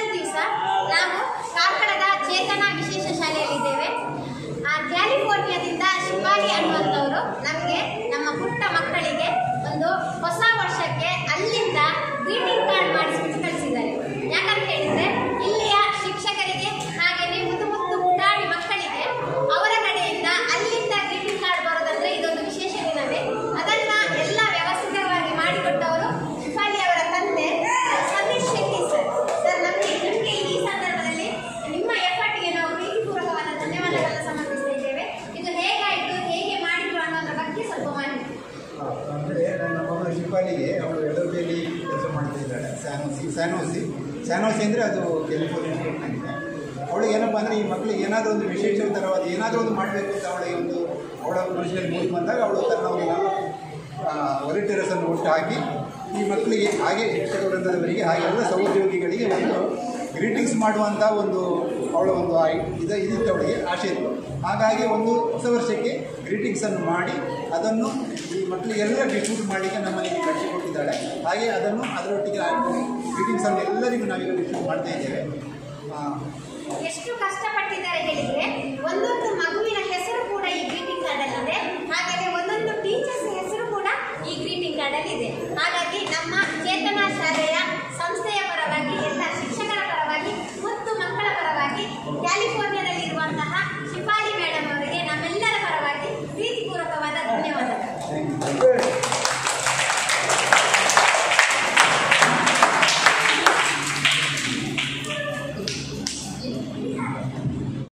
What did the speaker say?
ಹನ್ನೊಂದು ದಿವಸ ನಾವು ಕಾರ್ಕಳದ ಚೇತನ ವಿಶೇಷ ಶಾಲೆಯಲ್ಲಿದ್ದೇವೆ ಆ ಕ್ಯಾಲಿಫೋರ್ನಿಯಾದಿಂದ ಶಿವಾಲಿ ಅನ್ನುವಂಥವರು ನಮಗೆ ನಮ್ಮ ಪುಟ್ಟ ಮಕ್ಕಳಿಗೆ ಒಂದು ಹೊಸ ವರ್ಷಕ್ಕೆ ಅಲ್ಲಿಂದ ಗ್ರೀಟಿಂಗ್ ಕಾರ್ಡ್ ಮಾಡಿಸ್ಬಿಟ್ಟು ಕಳಿಸಿದ್ದಾರೆ ಯಾಕಂತ ಹೇಳಿದ್ರೆ ಇಲ್ಲಿಯ ಶಿಕ್ಷಕರಿಗೆ ಹಾಗೆಯೇ ಮುದ್ದು ಮುದ್ದು ಪುಟಾಣಿ ಮಕ್ಕಳಿಗೆ ಅವರ ಕಡೆಯಿಂದ ಅಲ್ಲಿಂದ ಗ್ರೀಟಿಂಗ್ ಕಾರ್ಡ್ ಬರೋದಂದ್ರೆ ಇದೊಂದು ವಿಶೇಷ ದಿನವೇ ಅದನ್ನ ಎಲ್ಲ ವ್ಯವಸ್ಥಿತವಾಗಿ ಮಾಡಿಕೊಟ್ಟವರು ಶಿಫಾಲಿ ಅವರ ತಂದೆ ಸತೀಶ್ ಶೆಟ್ಟಿ ಸರ್ ಸರ್ ನಮಗೆ ನಿಮಗೆ ಈ ಸಂದರ್ಭದಲ್ಲಿ ನಿಮ್ಮ ಎಫರ್ಟ್ಗೆ ನಾವು ಪ್ರೀತಿಪೂರ್ವಕವಾದ ಧನ್ಯವಾದಗಳನ್ನು ಸಮರ್ಪಿಸ್ತಾ ಇದ್ದೇವೆ ಇದು ಹೇಗಾಯಿತು ಹೇಗೆ ಮಾಡಿದ್ರು ಅನ್ನೋದ್ರ ಬಗ್ಗೆ ಸ್ವಲ್ಪ ಮಾಹಿತಿ ಅಂದರೆ ನನ್ನ ಮಗಳು ಶಿಪಾಲಿಗೆ ಅವಳು ಎಡೋಬಿಯಲ್ಲಿ ಕೆಲಸ ಮಾಡ್ತಾ ಇದ್ದಾಳೆ ಸ್ಯಾನೋಸಿ ಸ್ಯಾನೋಸಿ ಸ್ಯಾನೋಸಿ ಅಂದರೆ ಅದು ಕ್ಯಾಲಿಫೋರ್ನಿಯಾ ಸ್ಟೇಟ್ನಾಗಿದೆ ಅವಳಿಗೆ ಏನಪ್ಪ ಅಂದರೆ ಈ ಮಕ್ಕಳಿಗೆ ಏನಾದರೂ ಒಂದು ವಿಶೇಷತರವಾದ ಏನಾದರೂ ಒಂದು ಮಾಡಬೇಕು ಅಂತ ಅವಳಿಗೆ ಒಂದು ಅವಳ ಮನುಷ್ಯನಲ್ಲಿ ಮೂಡಿ ಬಂದಾಗ ಅವಳು ತನ್ನ ಒಂದು ವಾಲಂಟಿಯರ್ಸನ್ನು ಒಟ್ಟು ಹಾಕಿ ಈ ಮಕ್ಕಳಿಗೆ ಹಾಗೆ ಶಿಕ್ಷಕ ವೃಂದದವರಿಗೆ ಹಾಗೆ ಎಲ್ಲ ಸಹೋದ್ಯೋಗಿಗಳಿಗೆ ಒಂದು ಗ್ರೀಟಿಂಗ್ಸ್ ಮಾಡುವಂಥ ಒಂದು ಅವಳ ಒಂದು ಆ ಇದು ಇದಿತ್ತು ಅವಳಿಗೆ ಆಸೆ ಇತ್ತು ಹಾಗಾಗಿ ಒಂದು ಹೊಸ ವರ್ಷಕ್ಕೆ ಗ್ರೀಟಿಂಗ್ಸನ್ನು ಮಾಡಿ ಅದನ್ನು ಈ ಮಕ್ಕಳಿಗೆಲ್ಲ ಡಿಸ್ಟ್ರಿಬ್ಯೂಟ್ ಮಾಡಲಿಕ್ಕೆ ನಮ್ಮಲ್ಲಿ ಕಳಿಸಿಕೊಟ್ಟಿದ್ದಾಳೆ ಹಾಗೆ ಅದನ್ನು ಅದರೊಟ್ಟಿಗೆ ಗ್ರೀಟಿಂಗ್ಸನ್ನು ಎಲ್ಲರಿಗೂ ನಾವೀಗ ಡಿಸ್ಟ್ರಿಬ್ಯೂಟ್ ಮಾಡ್ತಾ ಇದ್ದೇವೆ ಆ, ಎಷ್ಟು ಕಷ್ಟಪಟ್ಟಿದ್ದಾರೆ ಹೇಳಿದ್ರೆ ಒಂದೊಂದು ಮಗು